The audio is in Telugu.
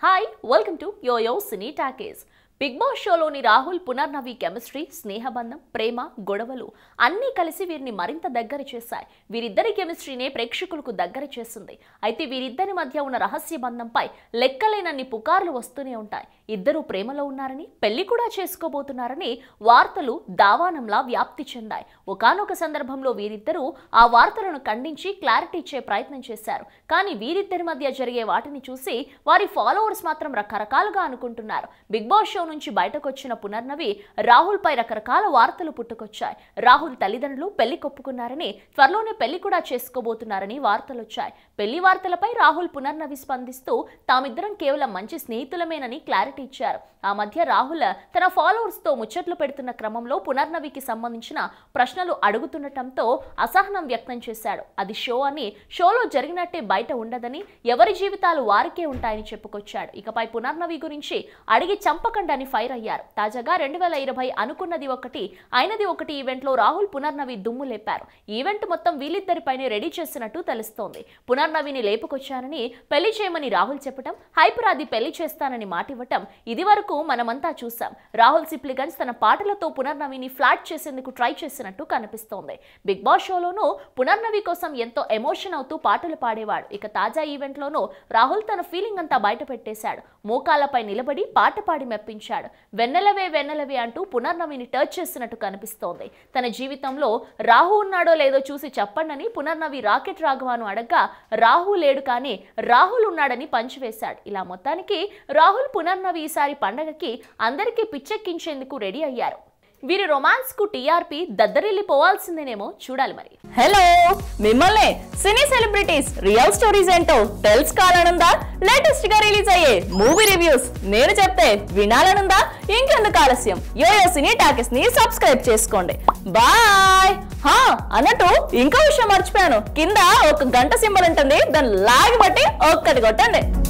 hi welcome to yoyo cine talkies big boss షోలోని రాహుల్ పునర్నవి కెమిస్ట్రీ స్నేహబంధం ప్రేమ గొడవలు అన్నీ కలిసి వీరిని మరింత దగ్గర చేశాయి వీరిద్దరి కెమిస్ట్రీనే ప్రేక్షకులకు దగ్గర చేస్తుంది అయితే వీరిద్దరి మధ్య ఉన్న రహస్య బంధంపై లెక్కలేనన్ని పుకార్లు వస్తూనే ఉంటాయి ఇద్దరు ప్రేమలో ఉన్నారని పెళ్లి కూడా చేసుకోబోతున్నారని వార్తలు దావానంలా వ్యాప్తి చెందాయి ఒకానొక సందర్భంలో వీరిద్దరూ ఆ వార్తలను ఖండించి క్లారిటీ ఇచ్చే ప్రయత్నం చేశారు కానీ వీరిద్దరి మధ్య జరిగే వాటిని చూసి వారి ఫాలోవర్స్ మాత్రం రకరకాలుగా అనుకుంటున్నారు బిగ్ బాస్ షో నుంచి బయటకు వచ్చిన పునర్నవి రాహుల్ పై రకరకాల వార్తలు పుట్టుకొచ్చాయి రాహుల్ తల్లిదండ్రులు పెళ్లి కొప్పుకున్నారని త్వరలోనే పెళ్లి కూడా చేసుకోబోతున్నారని వార్తలు వచ్చాయి పెళ్లి వార్తలపై రాహుల్ పునర్నవి స్పందిస్తూ తామిద్దరం కేవలం మంచి స్నేహితులమేనని క్లారిటీ ఇచ్చారు ఆ మధ్య రాహుల్ తన ఫాలోవర్స్ తో ముచ్చట్లు పెడుతున్న క్రమంలో పునర్నవికి సంబంధించిన ప్రశ్నలు అడుగుతుండటంతో అసహనం వ్యక్తం చేశాడు అది షో అని షోలో జరిగినట్టే బయట ఉండదని ఎవరి జీవితాలు వారికే ఉంటాయని చెప్పుకొచ్చాడు ఇకపై పునర్నవి గురించి అడిగి చంపకండి అని ఫైర్ అయ్యారు తాజాగా రెండు వేల ఇరవై అనుకున్నది ఒకటి అయినది ఒకటి ఈవెంట్లో రాహుల్ పునర్నవి దుమ్ము లేపారు ఈవెంట్ మొత్తం వీళ్ళిద్దరిపైనే రెడీ చేసినట్టు తెలుస్తోంది పునర్నవిని లేపుకొచ్చానని పెళ్లి చేయమని రాహుల్ చెప్పటం హైపరాది పెళ్లి చేస్తానని మాటివ్వటం ఇది వరకు మనమంతా చూసాం రాహుల్ సిప్లిగన్స్ తన పాటలతో పునర్నవిని ఫ్లాట్ చేసేందుకు ట్రై చేసినట్టు కనిపిస్తోంది బిగ్ బాస్ షోలోనూ పునర్నవి కోసం ఎంతో ఎమోషన్ అవుతూ పాటలు పాడేవాడు ఇక తాజా ఈవెంట్లోనూ రాహుల్ తన ఫీలింగ్ అంతా బయట పెట్టేశాడు మోకాలపై నిలబడి పాట పాడి మెప్పించాడు వెన్నెలవే వెన్నెలవే అంటూ పునర్నవిని టచ్ చేసినట్టు కనిపిస్తోంది తన జీవితంలో రాహు ఉన్నాడో లేదో చూసి చెప్పండని పునర్నవి రాకెట్ రాఘవాను అడగ్గా రాహు లేడు కానీ రాహుల్ ఉన్నాడని పంచివేశాడు ఇలా మొత్తానికి రాహుల్ పునర్నవి ఈసారి పండగకి అందరికీ పిచ్చెక్కించేందుకు రెడీ అయ్యారు వీరి రొమాన్స్ కు టీఆర్పీ దద్దరిల్లిపోవాల్సిందేనేమో చూడాలి మరి హలో మిమ్మల్ని సినీ సెలబ్రిటీస్ రియల్ స్టోరీస్ ఏంటో తెలుసుకోవాలనుందా లేటెస్ట్ గా రిలీజ్ అయ్యే మూవీ రివ్యూస్ నేను చెప్తే వినాలనుందా ఇంకెందుకు ఆలస్యం యోయో సినీ టాకీస్ ని సబ్స్క్రైబ్ చేసుకోండి బాయ్ హా అన్నట్టు ఇంకో విషయం మర్చిపోయాను కింద ఒక గంట సింబల్ ఉంటుంది దాన్ని లాగి బట్టి ఒక్కటి కొట్టండి